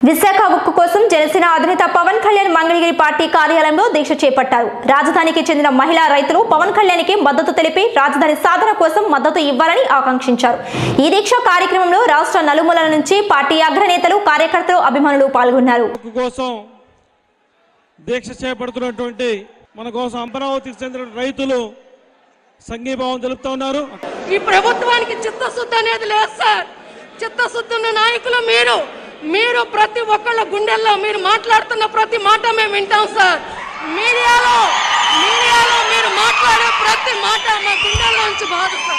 విశాఖ ఉక్కు కోసం జనసేన అధినేత పవన్ కళ్యాణ్ మంగళగిరి పార్టీ కార్యాలయంలో దీక్ష చేపట్టారు రాజధానికి చెందిన మహిళా రైతులు పవన్ కళ్యాణ్కి మద్దతు తెలిపి రాజధాని సాధన కోసం మద్దతు ఇవ్వాలని ఆకాంక్షించారు ఈ దీక్ష కార్యక్రమంలో రాష్ట్ర నలుమూలల నుంచి పార్టీ అగ్రనేతలు కార్యకర్తలు అభిమానులు పాల్గొన్నారు హక్కు కోసం దీక్ష చేపడుతున్నటువంటి మన కోసం అమరావతికి చెందిన రైతులు సంఘీభావం తెలుపుతా ఉన్నారు ఈ ప్రభుత్వానికి చిత్తశుద్ధి అనేది లేదు సార్ చిత్తశుద్ధి ఉన్న నాయకులు మీరు మీరు ప్రతి ఒక్కళ్ళ గుండెల్లో మీరు మాట్లాడుతున్న ప్రతి మాట మేము వింటాం సార్ మీడియాలో మీడియాలో మీరు మాట్లాడే ప్రతి మాట మా గుండెల్లోంచి బాధ సార్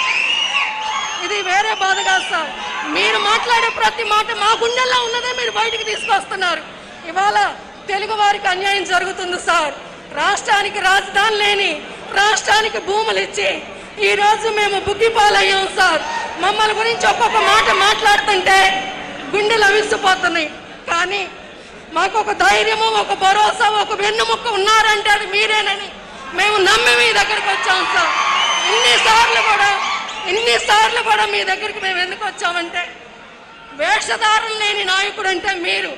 ఇది వేరే బాధ కాదు సార్ మీరు మాట్లాడే ప్రతి మాట మా గుండెల్లో ఉన్నదే మీరు బయటికి తీసుకొస్తున్నారు ఇవాళ తెలుగు వారికి అన్యాయం జరుగుతుంది సార్ రాష్ట్రానికి రాజధాని లేని రాష్ట్రానికి భూములు ఇచ్చి ఈ రోజు మేము బుగ్గిపాలయ్యాం సార్ మమ్మల్ని గురించి ఒక్కొక్క మాట మాట్లాడుతుంటే గుండెలు అవిసిపోతున్నాయి కానీ మాకు ఒక ధైర్యము ఒక భరోసా ఒక వెన్నుముక్క ఉన్నారంటే అది మీరేనని మేము నమ్మి మీ దగ్గరికి వచ్చాం సార్ ఇన్నిసార్లు కూడా ఇన్నిసార్లు కూడా మీ దగ్గరికి మేము ఎందుకు వచ్చామంటే వేషధారణ లేని నాయకుడు అంటే మీరు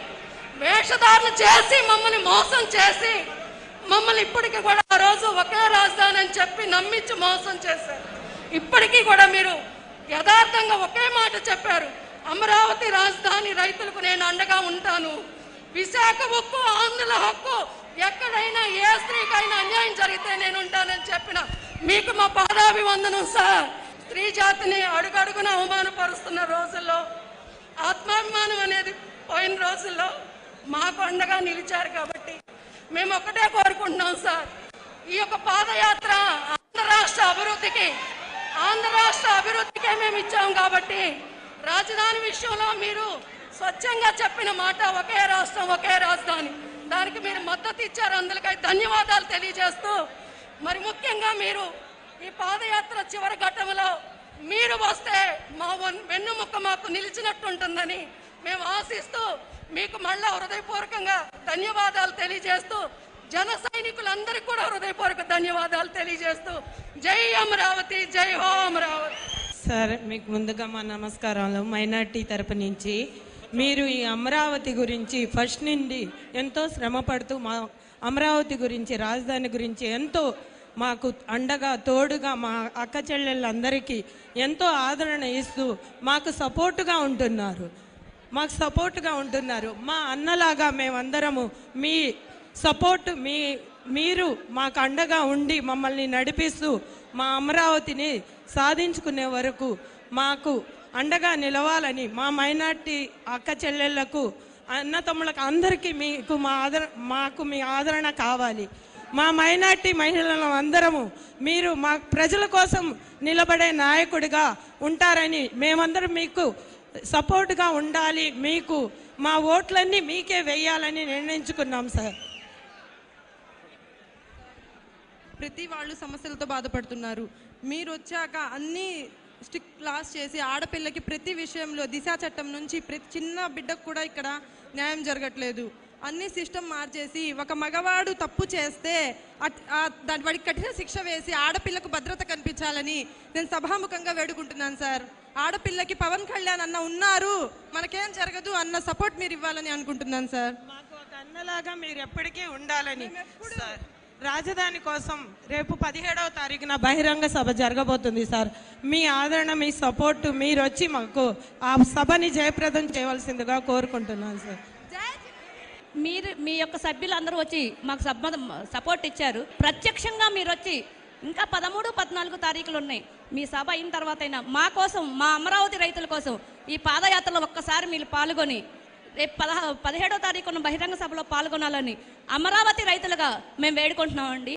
వేషధారణ చేసి మమ్మల్ని మోసం చేసి మమ్మల్ని ఇప్పటికీ కూడా ఆ రోజు ఒకే రాజధాని అని చెప్పి నమ్మించి మోసం చేశారు ఇప్పటికీ కూడా మీరు యథార్థంగా ఒకే మాట చెప్పారు అమరావతి రాజధాని రైతులకు నేను అండగా ఉంటాను విశాఖ ఉక్కు ఆంధ్రుల హక్కు ఎక్కడైనా ఏ స్త్రీకైనా అన్యాయం జరిగితే నేను ఉంటానని చెప్పిన మీకు మా పాదాభివందనం సార్ స్త్రీ జాతిని అడుగడుగున అవమానపరుస్తున్న రోజుల్లో ఆత్మాభిమానం అనేది పోయిన రోజుల్లో మాకు అండగా నిలిచారు కాబట్టి మేము ఒకటే కోరుకుంటున్నాం సార్ ఈ యొక్క పాదయాత్ర ఆంధ్ర రాష్ట్ర అభివృద్ధికి ఆంధ్ర రాష్ట్ర అభివృద్ధికే మేము ఇచ్చాం కాబట్టి రాజధాని విషయంలో మీరు స్వచ్ఛంగా చెప్పిన మాట ఒకే రాష్ట్రం ఒకే రాజధాని దానికి మీరు మద్దతు ఇచ్చారు అందుకై ధన్యవాదాలు తెలియజేస్తూ మరి ముఖ్యంగా మీరు ఈ పాదయాత్ర చివరి ఘట్టంలో మీరు వస్తే మా వన్- వెన్నుముక్క మాకు నిలిచినట్టు ఉంటుందని మేము ఆశిస్తూ మీకు మళ్ళా హృదయపూర్వకంగా ధన్యవాదాలు తెలియజేస్తూ జన సైనికులందరికీ కూడా హృదయపూర్వక ధన్యవాదాలు తెలియజేస్తూ జై అమరావతి జై హో అమరావతి సార్ మీకు ముందుగా మా నమస్కారాలు మైనార్టీ తరపు నుంచి మీరు ఈ అమరావతి గురించి ఫస్ట్ నుండి ఎంతో శ్రమ పడుతూ మా అమరావతి గురించి రాజధాని గురించి ఎంతో మాకు అండగా తోడుగా మా అక్క చెల్లెళ్ళందరికీ ఎంతో ఆదరణ ఇస్తూ మాకు సపోర్టుగా ఉంటున్నారు మాకు సపోర్టుగా ఉంటున్నారు మా అన్నలాగా మేమందరము మీ సపోర్ట్ మీ మీరు మాకు అండగా ఉండి మమ్మల్ని నడిపిస్తూ మా అమరావతిని సాధించుకునే వరకు మాకు అండగా నిలవాలని మా మైనార్టీ అక్క చెల్లెళ్లకు అన్నతమ్ములకు అందరికీ మీకు మా ఆదర మాకు మీ ఆదరణ కావాలి మా మైనార్టీ మహిళలను అందరము మీరు మా ప్రజల కోసం నిలబడే నాయకుడిగా ఉంటారని మేమందరం మీకు సపోర్ట్గా ఉండాలి మీకు మా ఓట్లన్నీ మీకే వేయాలని నిర్ణయించుకున్నాం సార్ ప్రతి వాళ్ళు సమస్యలతో బాధపడుతున్నారు మీరు వచ్చాక అన్ని స్టిక్ క్లాస్ చేసి ఆడపిల్లకి ప్రతి విషయంలో దిశ చట్టం నుంచి ప్రతి చిన్న బిడ్డకు కూడా ఇక్కడ న్యాయం జరగట్లేదు అన్ని సిస్టమ్ మార్చేసి ఒక మగవాడు తప్పు చేస్తే అట్- ఆ దాని వాడికి కఠిన శిక్ష వేసి ఆడపిల్లకు భద్రత కల్పించాలని నేను సభాముఖంగా వేడుకుంటున్నాను సార్ ఆడపిల్లకి పవన్ కళ్యాణ్ అన్న ఉన్నారు మనకేం జరగదు అన్న సపోర్ట్ మీరు ఇవ్వాలని అనుకుంటున్నాను సార్ మాకు ఒక అన్నలాగా మీరు ఎప్పటికీ ఉండాలని సార్ రాజధాని కోసం రేపు పదిహేడవ తారీఖున బహిరంగ సభ జరగబోతుంది సార్ మీ ఆదరణ మీ సపోర్ట్ మీరు వచ్చి మాకు ఆ సభని జయప్రదం చేయవలసిందిగా కోరుకుంటున్నాను సార్ మీరు మీ యొక్క సభ్యులందరూ వచ్చి మాకు సబ్బ సపోర్ట్ ఇచ్చారు ప్రత్యక్షంగా మీరు వచ్చి ఇంకా పదమూడు పద్నాలుగు తారీఖులు ఉన్నాయి మీ సభ అయిన తర్వాత అయినా మా కోసం మా అమరావతి రైతుల కోసం ఈ పాదయాత్రలో ఒక్కసారి మీరు పాల్గొని రేపు పదహ పదిహేడో తారీఖున బహిరంగ సభలో పాల్గొనాలని అమరావతి రైతులుగా మేము వేడుకుంటున్నామండి